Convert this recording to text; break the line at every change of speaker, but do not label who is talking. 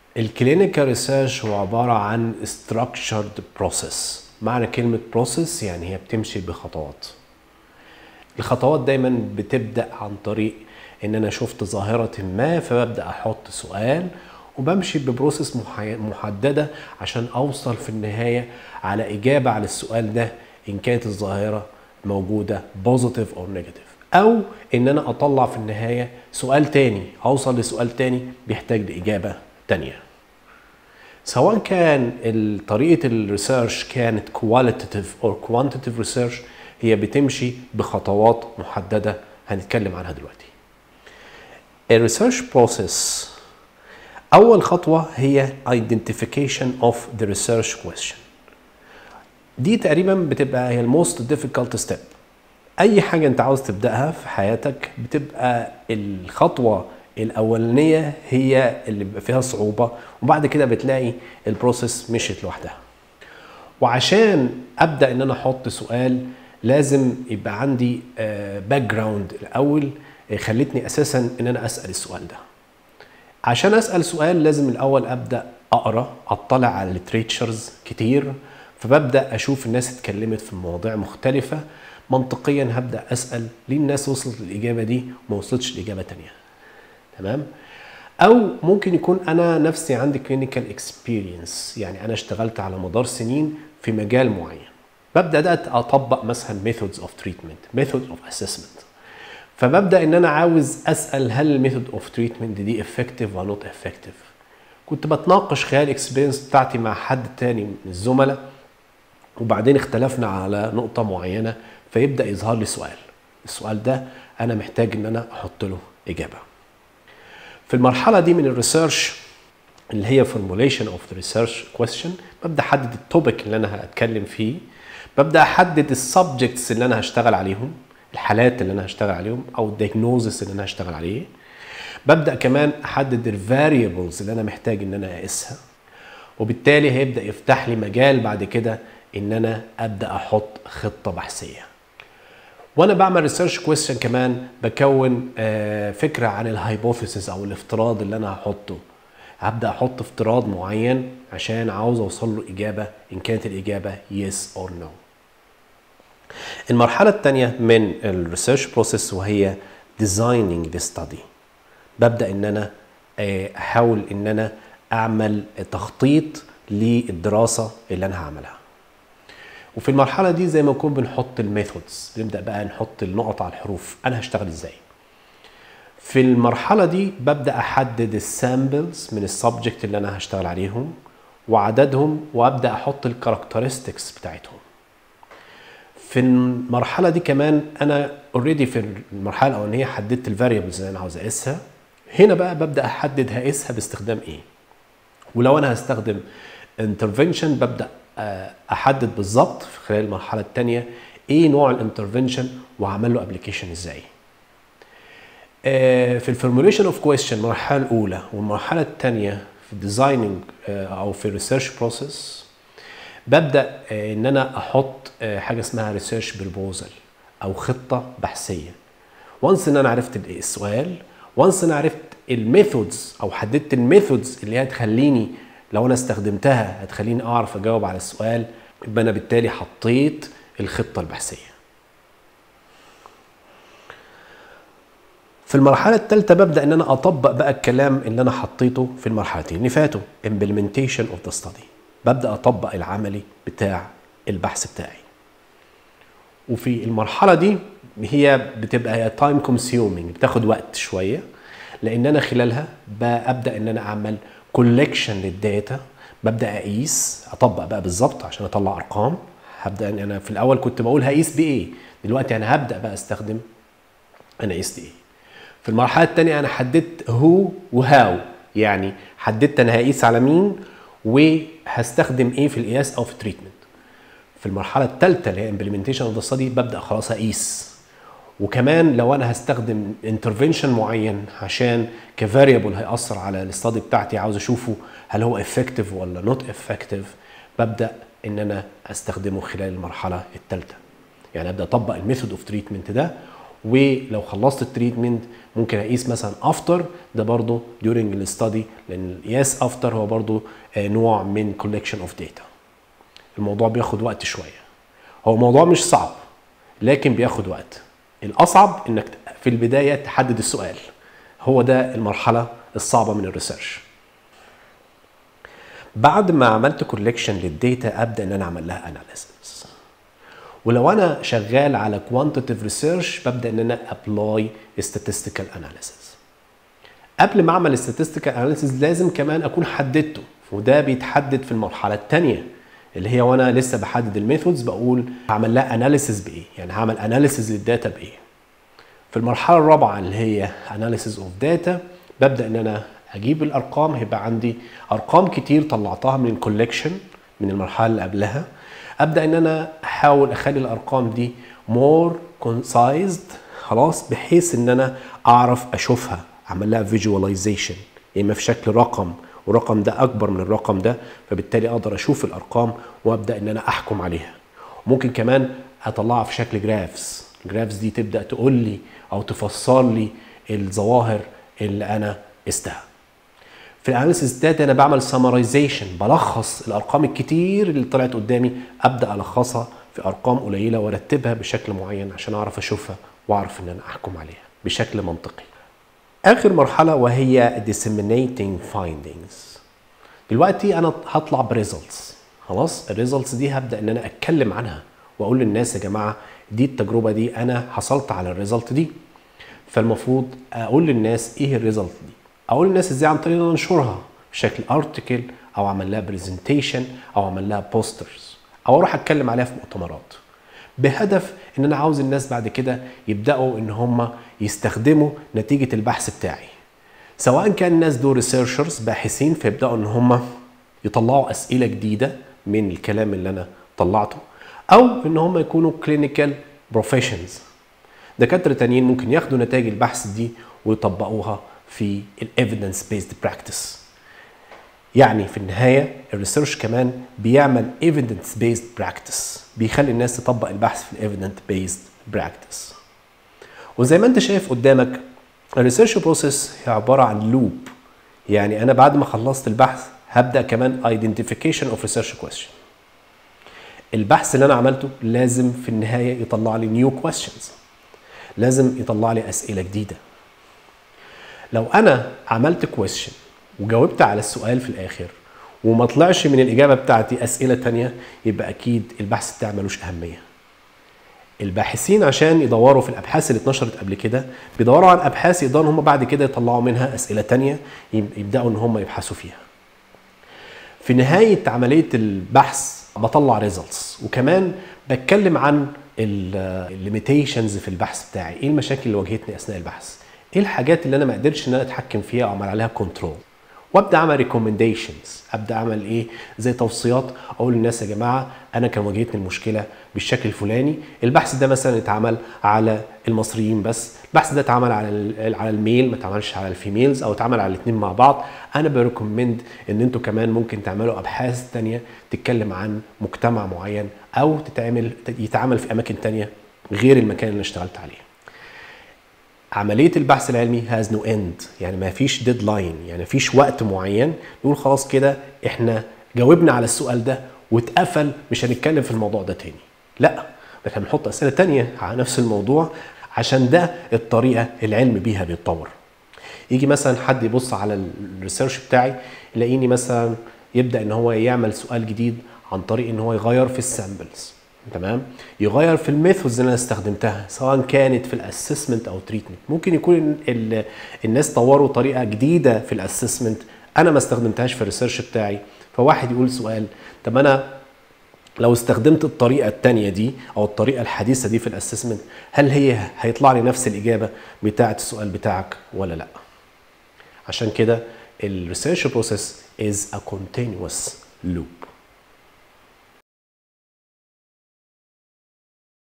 الكلينيكال ريسيرش هو عبارة عن structured process معنى كلمة process يعني هي بتمشي بخطوات الخطوات دايما بتبدأ عن طريق ان انا شفت ظاهرة ما فببدأ احط سؤال وبمشي ببروسيس محي- محددة عشان اوصل في النهاية على اجابة على السؤال ده ان كانت الظاهرة موجودة بوزيتيف او نيجاتيف او ان انا اطلع في النهاية سؤال تاني اوصل لسؤال تاني بيحتاج لاجابة تانية سواء كان ال- طريقة الريسيرش كانت كواليتيف او كوانتيتيف ريسيرش هي بتمشي بخطوات محددة هنتكلم عنها دلوقتي. الريسيرش بروسيس أول خطوة هي identification of the research question. دي تقريبا بتبقى هي الموست difficult step. أي حاجة أنت عاوز تبدأها في حياتك بتبقى الخطوة الأولانية هي اللي بيبقى فيها صعوبة وبعد كده بتلاقي البروسيس مشيت لوحدها. وعشان ابدا ان انا احط سؤال لازم يبقى عندي باك جراوند الاول آه، خلتني اساسا ان انا اسال السؤال ده عشان اسال سؤال لازم الاول ابدا اقرا اطلع على ليتريتشرز كتير فببدا اشوف الناس اتكلمت في مواضيع مختلفه منطقيا هبدا اسال ليه الناس وصلت للاجابه دي وما وصلتش لاجابه تانية تمام او ممكن يكون انا نفسي عندي كلينيكال اكسبيرينس يعني انا اشتغلت على مدار سنين في مجال معين ببدا ده اطبق مثلا ميثودز اوف تريتمنت ميثود اوف اسسمنت فببدا ان انا عاوز اسال هل الميثود اوف تريتمنت دي افكتيف ولا نوت افكتيف كنت بتناقش خلال الاكسبيرينس بتاعتي مع حد تاني من الزملاء وبعدين اختلفنا على نقطة معينة فيبدأ يظهر لي سؤال السؤال ده أنا محتاج إن أنا أحط له إجابة في المرحلة دي من الريسيرش اللي هي formulation of the research question ببدأ أحدد التوبيك اللي أنا هتكلم فيه ببدأ أحدد السبجكتس اللي أنا هشتغل عليهم الحالات اللي أنا هشتغل عليهم أو الدياجنوزس اللي أنا هشتغل عليه ببدأ كمان أحدد الفاريبلز اللي أنا محتاج إن أنا أقيسها وبالتالي هيبدأ يفتح لي مجال بعد كده إن أنا أبدأ أحط خطة بحثية وانا بعمل ريسيرش كويستشن كمان بكون آه، فكره عن الهايبوثيسيس او الافتراض اللي انا هحطه هبدا احط افتراض معين عشان عاوز اوصل له اجابه ان كانت الاجابه yes or no المرحله الثانيه من الريسيرش بروسيس وهي designing the study ببدا ان انا آه، احاول ان انا اعمل تخطيط للدراسه اللي انا هعملها وفي المرحله دي زي ما نكون بنحط الميثودز بنبدا بقى نحط النقط على الحروف انا هشتغل ازاي في المرحله دي ببدا احدد السامبلز من السبجكت اللي انا هشتغل عليهم وعددهم وابدا احط الكاركترستكس بتاعتهم في المرحله دي كمان انا اوريدي في المرحله الاولانيه حددت الفاريبلز اللي انا عاوز اقيسها هنا بقى ببدا احدد هقيسها باستخدام ايه ولو انا هستخدم انترفنشن ببدا آه، احدد بالظبط في خلال المرحله الثانيه ايه نوع الانترفنشن واعمل له ابلكيشن ازاي آه، في الفورموليشن اوف كويستشن المرحله الاولى والمرحله الثانيه في الديزايننج او في الريسيرش بروسيس ببدا آه، ان انا احط آه، حاجه اسمها ريسيرش بروبوزل او خطه بحثيه وانس ان انا عرفت ال- السؤال وانس انا عرفت الميثودز او حددت الميثودز اللي هي هتخليني لو انا استخدمتها هتخليني اعرف اجاوب على السؤال يبقى انا بالتالي حطيت الخطه البحثيه في المرحلة الثالثة ببدأ إن أنا أطبق بقى الكلام اللي أنا حطيته في المرحلتين اللي فاتوا implementation of the study ببدأ أطبق العملي بتاع البحث بتاعي وفي المرحلة دي هي بتبقى هي تايم كونسيومينج بتاخد وقت شوية لأن أنا خلالها ببدأ إن أنا أعمل كولكشن للداتا ببدأ أقيس أطبق بقى بالظبط عشان أطلع أرقام هبدأ إن أنا في الأول كنت بقول هقيس بإيه دلوقتي أنا هبدأ بقى أستخدم أنا قيست إيه في المرحلة الثانية أنا حددت هو وهاو يعني حددت أنا هقيس على مين وهستخدم إيه في القياس أو في التريتمنت في المرحلة الثالثة اللي هي implementation of the study ببدأ خلاص أقيس وكمان لو أنا هستخدم intervention معين عشان كفاريبل هيأثر على الاستادي بتاعتي عاوز أشوفه هل هو effective ولا not effective ببدأ إن أنا أستخدمه خلال المرحلة الثالثة يعني أبدأ أطبق الميثود اوف تريتمنت ده ولو خلصت التريتمنت ممكن اقيس مثلا افتر ده برضو during الستادي لان القياس افتر هو برضو آه، نوع من collection اوف داتا الموضوع بياخد وقت شويه هو موضوع مش صعب لكن بياخد وقت الاصعب انك في البدايه تحدد السؤال هو ده المرحله الصعبه من الريسيرش بعد ما عملت كولكشن للداتا ابدا ان انا اعمل لها اناليسيس ولو انا شغال على كوانتيتيف ريسيرش ببدا ان انا ابلاي statistical اناليسيس قبل ما اعمل statistical اناليسيس لازم كمان اكون حددته وده بيتحدد في المرحله الثانيه اللي هي وانا لسه بحدد الميثودز بقول هعمل لها اناليسيس بايه يعني هعمل اناليسيس للداتا بايه في المرحله الرابعه اللي هي اناليسيس اوف داتا ببدا ان انا اجيب الارقام هيبقى عندي ارقام كتير طلعتها من الكولكشن من المرحله اللي قبلها ابدا ان انا احاول اخلي الارقام دي مور كونسايزد خلاص بحيث ان انا اعرف اشوفها اعمل لها فيجواليزيشن يا اما في شكل رقم والرقم ده اكبر من الرقم ده فبالتالي اقدر اشوف الارقام وابدا ان انا احكم عليها ممكن كمان اطلعها في شكل جرافس الجرافس دي تبدا تقول لي او تفسر لي الظواهر اللي انا قستها في الاناليسيس داتا انا بعمل سمرايزيشن بلخص الارقام الكتير اللي طلعت قدامي ابدا الخصها في ارقام قليله وارتبها بشكل معين عشان اعرف اشوفها واعرف ان انا احكم عليها بشكل منطقي اخر مرحله وهي disseminating findings دلوقتي انا هطلع بريزلتس خلاص الريزلتس دي هبدا ان انا اتكلم عنها واقول للناس يا جماعه دي التجربه دي انا حصلت على الريزلت دي فالمفروض اقول للناس ايه الريزلت دي اقول للناس ازاي عن طريق ان أنا انشرها بشكل ارتكل او اعمل لها برزنتيشن او اعمل لها بوسترز او اروح اتكلم عليها في مؤتمرات بهدف ان انا عاوز الناس بعد كده يبداوا ان هم يستخدموا نتيجه البحث بتاعي سواء كان الناس دول ريسيرشرز باحثين فيبداوا ان هم يطلعوا اسئله جديده من الكلام اللي انا طلعته او ان هم يكونوا كلينيكال بروفيشنز دكاتره تانيين ممكن ياخدوا نتائج البحث دي ويطبقوها في الايفيدنس بيزد براكتس يعني في النهايه الريسيرش كمان بيعمل ايفيدنس بيزد براكتس بيخلي الناس تطبق البحث في الايفيدنت بيزد براكتس وزي ما انت شايف قدامك الريسيرش بروسيس هي عباره عن لوب يعني انا بعد ما خلصت البحث هبدا كمان identification of research question البحث اللي انا عملته لازم في النهايه يطلع لي نيو questions لازم يطلع لي اسئله جديده لو انا عملت question وجاوبت على السؤال في الاخر وما طلعش من الاجابه بتاعتي اسئله تانية يبقى اكيد البحث بتاعي ملوش اهميه الباحثين عشان يدوروا في الابحاث اللي اتنشرت قبل كده بيدوروا على ابحاث يقدروا هم بعد كده يطلعوا منها اسئله تانية يبداوا ان هم يبحثوا فيها في نهايه عمليه البحث بطلع ريزلتس وكمان بتكلم عن الليميتيشنز في البحث بتاعي ايه المشاكل اللي واجهتني اثناء البحث ايه الحاجات اللي انا ما قدرتش ان انا اتحكم فيها او اعمل عليها كنترول وابدا اعمل ريكومنديشنز ابدا اعمل ايه زي توصيات اقول للناس يا جماعه انا كان واجهتني المشكله بالشكل الفلاني البحث ده مثلا اتعمل على المصريين بس البحث ده اتعمل على ال- على الميل ما اتعملش على الفيميلز او اتعمل على الاثنين مع بعض انا بريكومند ان انتوا كمان ممكن تعملوا ابحاث تانية تتكلم عن مجتمع معين او تتعمل يتعمل في اماكن تانية غير المكان اللي اشتغلت عليه عمليه البحث العلمي هاز نو اند يعني ما فيش ديدلاين يعني ما فيش وقت معين نقول خلاص كده احنا جاوبنا على السؤال ده واتقفل مش هنتكلم في الموضوع ده تاني لا احنا بنحط اسئله تانية على نفس الموضوع عشان ده الطريقه العلم بيها بيتطور يجي مثلا حد يبص على الريسيرش بتاعي يلاقيني مثلا يبدا ان هو يعمل سؤال جديد عن طريق ان هو يغير في السامبلز تمام يغير في الميثودز اللي انا استخدمتها سواء كانت في الاسسمنت او تريتمنت ممكن يكون ال- الناس طوروا طريقه جديده في الاسسمنت انا ما استخدمتهاش في الريسيرش بتاعي فواحد يقول سؤال طب انا لو استخدمت الطريقه الثانيه دي او الطريقه الحديثه دي في الاسسمنت هل هي هيطلع لي نفس الاجابه بتاعه السؤال بتاعك ولا لا عشان كده الريسيرش بروسيس is a continuous loop